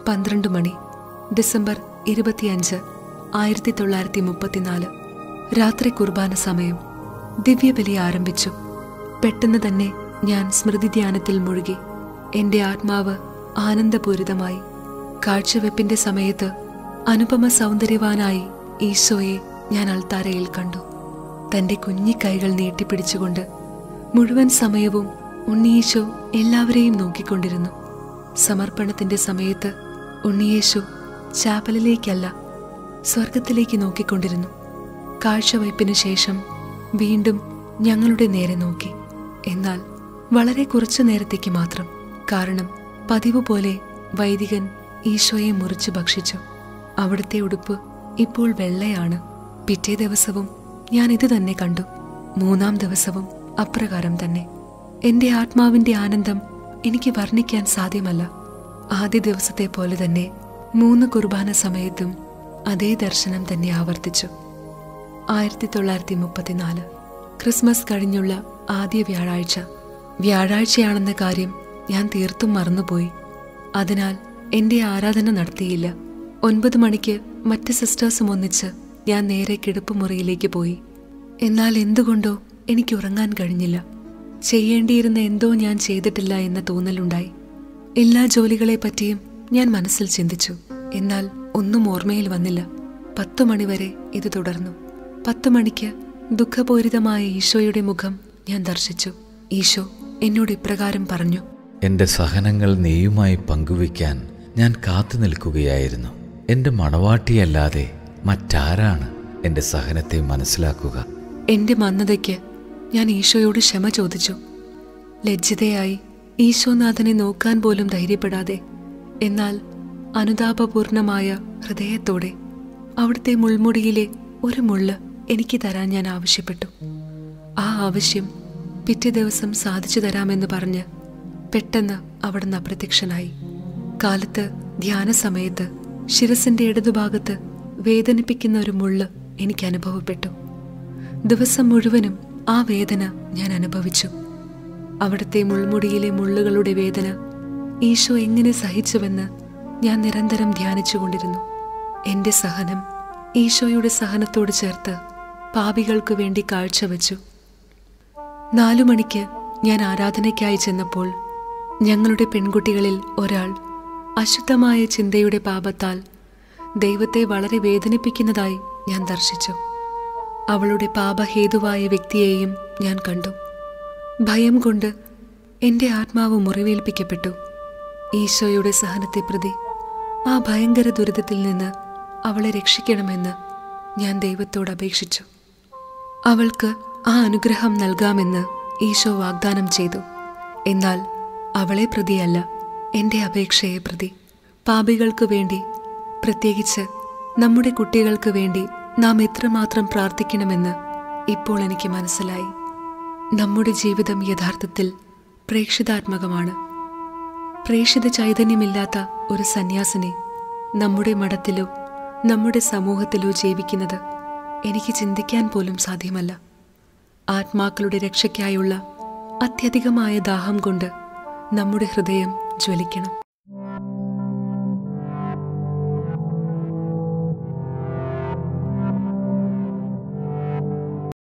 പന്ത്രണ്ട് മണി ഡിസംബർ ഇരുപത്തിയഞ്ച് ആയിരത്തി തൊള്ളായിരത്തി മുപ്പത്തിനാല് രാത്രി കുർബാന സമയം ദിവ്യബലി ആരംഭിച്ചു പെട്ടെന്ന് തന്നെ ഞാൻ സ്മൃതി ധ്യാനത്തിൽ മുഴുകി എന്റെ ആത്മാവ് ആനന്ദപൂരിതമായി കാഴ്ചവെപ്പിന്റെ സമയത്ത് അനുപമ സൗന്ദര്യവാനായി ഈശോയെ ഞാൻ അൾത്താരയിൽ കണ്ടു തന്റെ കുഞ്ഞിക്കൈകൾ നീട്ടിപ്പിടിച്ചുകൊണ്ട് മുഴുവൻ സമയവും ഉണ്ണിയേശു എല്ലാവരെയും നോക്കിക്കൊണ്ടിരുന്നു സമർപ്പണത്തിന്റെ സമയത്ത് ഉണ്ണിയേശു ചാപ്പലിലേക്കല്ല സ്വർഗത്തിലേക്ക് നോക്കിക്കൊണ്ടിരുന്നു കാഴ്ചവയ്പ്പിനു ശേഷം വീണ്ടും ഞങ്ങളുടെ നേരെ നോക്കി എന്നാൽ വളരെ കുറച്ചു നേരത്തേക്ക് മാത്രം കാരണം പതിവ് പോലെ വൈദികൻ ഈശോയെ മുറിച്ച് ഭക്ഷിച്ചു അവിടുത്തെ ഉടുപ്പ് ഇപ്പോൾ വെള്ളയാണ് പിറ്റേ ദിവസവും ഞാൻ ഇത് തന്നെ കണ്ടു മൂന്നാം ദിവസവും അപ്രകാരം തന്നെ എന്റെ ആത്മാവിന്റെ ആനന്ദം എനിക്ക് വർണ്ണിക്കാൻ സാധ്യമല്ല ആദ്യ ദിവസത്തെ പോലെ തന്നെ മൂന്ന് കുർബാന സമയത്തും അതേ ദർശനം തന്നെ ആവർത്തിച്ചു ആയിരത്തി തൊള്ളായിരത്തി മുപ്പത്തിനാല് ക്രിസ്മസ് കഴിഞ്ഞുള്ള ആദ്യ വ്യാഴാഴ്ച വ്യാഴാഴ്ചയാണെന്ന കാര്യം ഞാൻ തീർത്തും മറന്നുപോയി അതിനാൽ എന്റെ ആരാധന നടത്തിയില്ല ഒൻപത് മണിക്ക് മറ്റ് സിസ്റ്റേഴ്സും ഒന്നിച്ച് ഞാൻ നേരെ കിടപ്പുമുറിയിലേക്ക് പോയി എന്നാൽ എന്തുകൊണ്ടോ എനിക്ക് ഉറങ്ങാൻ കഴിഞ്ഞില്ല ചെയ്യേണ്ടിയിരുന്ന എന്തോ ഞാൻ ചെയ്തിട്ടില്ല എന്ന തോന്നലുണ്ടായി എല്ലാ ജോലികളെ പറ്റിയും ഞാൻ മനസ്സിൽ ചിന്തിച്ചു എന്നാൽ ഒന്നും ഓർമ്മയിൽ വന്നില്ല പത്തു മണിവരെ ഇത് തുടർന്നു പത്തു മണിക്ക് ദുഃഖപൂരിതമായ ഈശോയുടെ മുഖം ഞാൻ ദർശിച്ചു ഈശോ എന്നോട് ഇപ്രകാരം പറഞ്ഞു എൻ്റെ സഹനങ്ങൾ നീയുമായി പങ്കുവയ്ക്കാൻ ഞാൻ കാത്തു നിൽക്കുകയായിരുന്നു എൻ്റെ മണവാട്ടിയല്ലാതെ മറ്റാരാണ് എൻ്റെ സഹനത്തെ മനസ്സിലാക്കുക എന്റെ മന്ദതയ്ക്ക് ഞാൻ ഈശോയോട് ക്ഷമ ചോദിച്ചു ലജ്ജിതയായി ഈശോനാഥനെ നോക്കാൻ പോലും ധൈര്യപ്പെടാതെ എന്നാൽ അനുതാപപൂർണമായ ഹൃദയത്തോടെ അവിടുത്തെ മുൾമുടിയിലെ ഒരു മുള്ള് എനിക്ക് തരാൻ ഞാൻ ആവശ്യപ്പെട്ടു ആ ആവശ്യം പിറ്റേ ദിവസം സാധിച്ചു തരാമെന്ന് പറഞ്ഞ് പെട്ടെന്ന് അവിടുന്ന് അപ്രത്യക്ഷനായി കാലത്ത് ധ്യാന സമയത്ത് ശിരസിന്റെ ഇടതുഭാഗത്ത് വേദനിപ്പിക്കുന്ന ഒരു മുള്ള് എനിക്ക് അനുഭവപ്പെട്ടു ദിവസം മുഴുവനും ആ വേദന ഞാൻ അനുഭവിച്ചു അവിടുത്തെ മുൾമുടിയിലെ മുള്ളുകളുടെ വേദന ഈശോ എങ്ങനെ സഹിച്ചുവെന്ന് ഞാൻ നിരന്തരം ധ്യാനിച്ചുകൊണ്ടിരുന്നു എന്റെ സഹനം ഈശോയുടെ സഹനത്തോട് ചേർത്ത് പാപികൾക്കു വേണ്ടി കാഴ്ചവെച്ചു നാലു മണിക്ക് ഞാൻ ആരാധനയ്ക്കായി ചെന്നപ്പോൾ ഞങ്ങളുടെ പെൺകുട്ടികളിൽ ഒരാൾ അശുദ്ധമായ ചിന്തയുടെ പാപത്താൽ ദൈവത്തെ വളരെ വേദനിപ്പിക്കുന്നതായി ഞാൻ ദർശിച്ചു അവളുടെ പാപഹേതുവായ വ്യക്തിയെയും ഞാൻ കണ്ടു ഭയം കൊണ്ട് എൻ്റെ ആത്മാവ് മുറിവേൽപ്പിക്കപ്പെട്ടു ഈശോയുടെ സഹനത്തെ പ്രതി ആ ഭയങ്കര ദുരിതത്തിൽ നിന്ന് അവളെ രക്ഷിക്കണമെന്ന് ഞാൻ ദൈവത്തോട് അപേക്ഷിച്ചു അവൾക്ക് ആ അനുഗ്രഹം നൽകാമെന്ന് ഈശോ വാഗ്ദാനം ചെയ്തു എന്നാൽ അവളെ പ്രതിയല്ല എൻ്റെ അപേക്ഷയെ പ്രതി പാപികൾക്ക് വേണ്ടി പ്രത്യേകിച്ച് നമ്മുടെ കുട്ടികൾക്ക് വേണ്ടി നാം എത്രമാത്രം പ്രാർത്ഥിക്കണമെന്ന് ഇപ്പോൾ എനിക്ക് മനസ്സിലായി നമ്മുടെ ജീവിതം യഥാർത്ഥത്തിൽ പ്രേക്ഷിതാത്മകമാണ് പ്രേക്ഷിത ചൈതന്യമില്ലാത്ത ഒരു സന്യാസിനെ നമ്മുടെ മഠത്തിലോ നമ്മുടെ സമൂഹത്തിലോ ജീവിക്കുന്നത് എനിക്ക് ചിന്തിക്കാൻ പോലും സാധ്യമല്ല ആത്മാക്കളുടെ രക്ഷയ്ക്കായുള്ള അത്യധികമായ ദാഹം കൊണ്ട് നമ്മുടെ ഹൃദയം ജ്വലിക്കണം